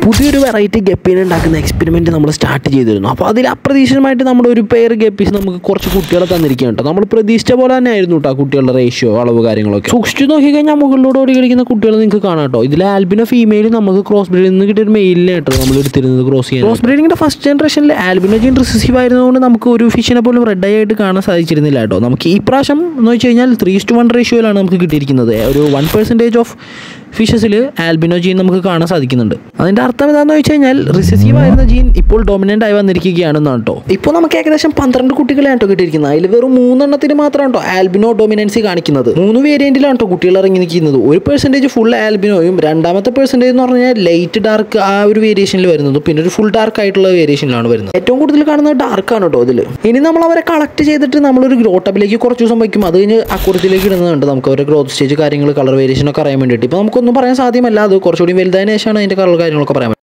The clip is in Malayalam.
പുതിയൊരു വെറൈറ്റി ഗപ്പീനെ ഉണ്ടാക്കുന്ന എക്സ്പെരിമെൻറ്റ് നമ്മൾ സ്റ്റാർട്ട് ചെയ്തിരുന്നു അപ്പോൾ അതിൽ അപ്രതീക്ഷിതമായിട്ട് നമ്മുടെ ഒരു പെയർ ഗപ്പീസ് നമുക്ക് കുറച്ച് കുട്ടികളെ തന്നിരിക്കുകയാണ് കേട്ടോ നമ്മൾ പ്രതീക്ഷിച്ച പോലെ തന്നെ ആയിരുന്നു കേട്ടോ കുട്ടികളുടെ റേഷ്യോ അളവ് കാര്യങ്ങളൊക്കെ സൂക്ഷിച്ച് നോക്കിക്കഴിഞ്ഞാൽ മുകളിലൂടെ ഓടി കളിക്കുന്ന കുട്ടികളെ നിങ്ങൾക്ക് കാണാം കേട്ടോ ഇതിൽ ആൽബിനോ ഫീമെയിൽ നമുക്ക് ക്രോസ് ബ്രീഡിൽ നിന്ന് കിട്ടിയ ഒരു മെയിലിനെ കേട്ടോ നമ്മൾ എടുത്തിരുന്നത് ക്രോസ് ചെയ്യാൻ ക്രോസ് ബ്രീഡിങ്ങിൻ്റെ ഫസ്റ്റ് ജനറേഷനിൽ ആൽബിനോ ജീൻ റിസസീവ് ആയിരുന്നതുകൊണ്ട് നമുക്ക് ഒരു ഫിഷിനെ പോലും റെഡ് ഐ ആയിട്ട് കാണാൻ സാധിച്ചിരുന്നില്ല കേട്ടോ നമുക്ക് ഈ പ്രാവശ്യം എന്ന് വെച്ച് കഴിഞ്ഞാൽ ത്രീ ടു വൺ റേഷ്യോയിലാണ് നമുക്ക് കിട്ടിയിരിക്കുന്നത് ഒരു വൺ പെർസെൻറ്റേജ് ഓഫ് ഫിഷസിൽ ആൽബിനോ ജീൻ നമുക്ക് കാണാൻ സാധിക്കുന്നുണ്ട് അതിൻ്റെ അർത്ഥം എന്താണെന്ന് വെച്ച് കഴിഞ്ഞാൽ റിസസീവ് ആയിരുന്ന ജീൻ ഇപ്പോൾ ഡോമിനൻ്റ് ആയി വന്നിരിക്കുകയാണെന്നാണ് കേട്ടോ ഇപ്പോൾ നമുക്ക് ഏകദേശം പന്ത്രണ്ട് കുട്ടികളെയാണ് കേട്ടോ കിട്ടിയിരിക്കുന്നത് അതിൽ വെറും മൂന്നെണ്ണത്തിന് മാത്രമാണ് കേട്ടോ ആൽബിനോ ഡോമിനൻസി കാണിക്കുന്നത് മൂന്ന് വേരിയൻറ്റിലാണ് കേട്ടോ കുട്ടികൾ ഇറങ്ങി നിൽക്കുന്നത് ഒരു പെർസെൻറ്റേജ് ഫുൾ ആൽബിനോയും രണ്ടാമത്തെ പെർസെൻറ്റേജ് എന്ന് പറഞ്ഞാൽ ലൈറ്റ് ഡാർക്ക് ആ ഒരു വേരിയേഷനിൽ വരുന്നത് പിന്നെ ഒരു ഫുൾ ഡാർക്ക് ആയിട്ടുള്ള വേരിയേഷനിലാണ് വരുന്നത് ഏറ്റവും കൂടുതൽ കാണുന്നത് ഡാർക്കാണ് കേട്ടോ ഇതിൽ ഇനി നമ്മൾ അവരെ കളക്ട് ചെയ്തിട്ട് നമ്മളൊരു ഗ്രോട്ടപ്പിലേക്ക് കുറച്ച് ദിവസം വയ്ക്കും അത് കഴിഞ്ഞ് അക്കൂറത്തിലേക്ക് ഇടുന്നുണ്ട് നമുക്ക് അവരുടെ ഗ്രോത്ത് സ്റ്റേജ് കാര്യങ്ങൾ കളർ വേരിയേഷൻ ഒക്കെ അറിയാൻ വേണ്ടിയിട്ട് ഇപ്പോൾ നമുക്കൊന്നും പറയാൻ സാധ്യമല്ല അത് കുറച്ചുകൂടി വലുതായതിനു ശേഷമാണ് അതിൻ്റെ കളർ കാര്യങ്ങളൊക്കെ പറയാൻ